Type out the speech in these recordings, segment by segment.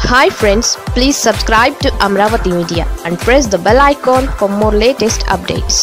hi friends please subscribe to Amaravati media and press the bell icon for more latest updates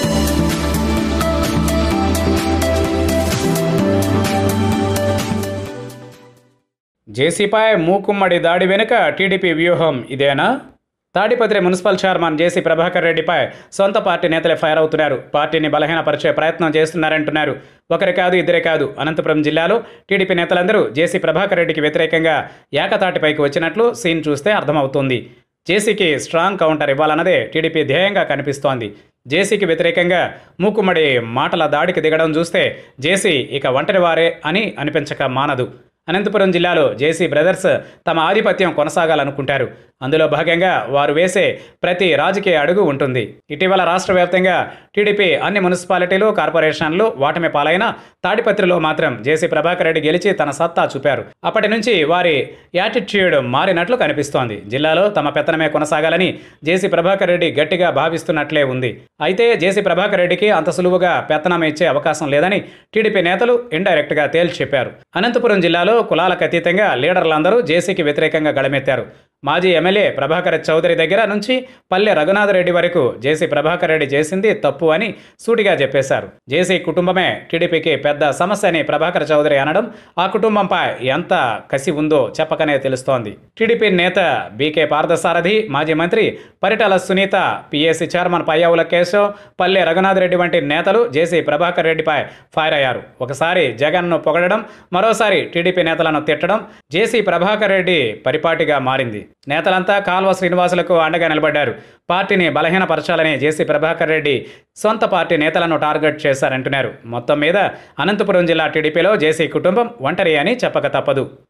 జేసీపై మూకుమ్మడి దాడి వెనుక TDP వ్యూహం ఇదేనా తాడిపత్రి మున్సిపల్ చైర్మన్ జేసీ ప్రభాకర్ రెడ్డిపై సొంత పార్టీ నేతలే ఫైర్ అవుతున్నారు పార్టీని బలహీనపరిచే ప్రయత్నం చేస్తున్నారంటున్నారు ఒకరి కాదు ఇద్దరే కాదు అనంతపురం జిల్లాలో టీడీపీ నేతలందరూ జేసీ ప్రభాకర్ రెడ్డికి వ్యతిరేకంగా ఏకతాటిపైకి వచ్చినట్లు సీన్ చూస్తే అర్థమవుతోంది జేసీకి స్ట్రాంగ్ కౌంటర్ ఇవ్వాలన్నదే టీడీపీ ధ్యేయంగా కనిపిస్తోంది జేసీకి వ్యతిరేకంగా మూకుమ్మడి మాటల దాడికి దిగడం చూస్తే జేసీ ఇక ఒంటరివారే అని అనిపించక మానదు అనంతపురం జిల్లాలో జేసీ బ్రదర్స్ తమ ఆధిపత్యం కొనసాగాలనుకుంటారు అందులో భాగంగా వారు వేసే ప్రతి రాజకీయ అడుగు ఉంటుంది ఇటీవల రాష్ట్ర వ్యాప్తంగా టీడీపీ అన్ని మున్సిపాలిటీలు కార్పొరేషన్లు వాటమి పాలైన తాడిపత్రిలో మాత్రం జేసీ ప్రభాకర్ రెడ్డి గెలిచి తన సత్తా చూపారు అప్పటి నుంచి వారి యాటిట్యూడ్ మారినట్లు కనిపిస్తోంది జిల్లాలో తమ పెత్తనమే కొనసాగాలని జేసీ ప్రభాకర్ రెడ్డి గట్టిగా భావిస్తున్నట్లే ఉంది అయితే జేసీ ప్రభాకర్ రెడ్డికి అంత సులువుగా పెత్తనం ఇచ్చే అవకాశం లేదని టీడీపీ నేతలు ఇండైరెక్ట్గా తేల్చి చెప్పారు అనంతపురం జిల్లాలో కులాలకు అతీతంగా లీడర్లందరూ జేసీకి వ్యతిరేకంగా గళమెత్తారు మాజీ ఎమ్మెల్యే ప్రభాకర్ చౌదరి దగ్గర నుంచి పల్లె రఘునాథరెడ్డి వరకు జేసీ ప్రభాకర్ రెడ్డి చేసింది తప్పు అని సూటిగా చెప్పేశారు జేసీ కుటుంబమే టీడీపీకి పెద్ద సమస్య అని ప్రభాకర్ చౌదరి అనడం ఆ కుటుంబంపై ఎంత కసి ఉందో చెప్పకనే తెలుస్తోంది టీడీపీ నేత బీకే పార్థసారథి మాజీ మంత్రి పరిటాల సునీత పిఎస్సి చైర్మన్ పయ్యావుల కేశవ్ పల్లె రఘునాథరెడ్డి వంటి నేతలు జేసీ ప్రభాకర్ రెడ్డిపై ఫైర్ అయ్యారు ఒకసారి జగన్ను పొగడడం మరోసారి టీడీపీ నేతలను తిట్టడం జేసీ ప్రభాకర్ రెడ్డి పరిపాటిగా మారింది నేతలంతా కాల్వ శ్రీనివాసులకు అండగా నిలబడ్డారు పార్టీని బలహీనపరచాలని జేసీ ప్రభాకర్ రెడ్డి సొంత పార్టీ నేతలను టార్గెట్ చేశారంటున్నారు మొత్తం మీద అనంతపురం జిల్లా టీడీపీలో జేసీ కుటుంబం ఒంటరి అని చెప్పక తప్పదు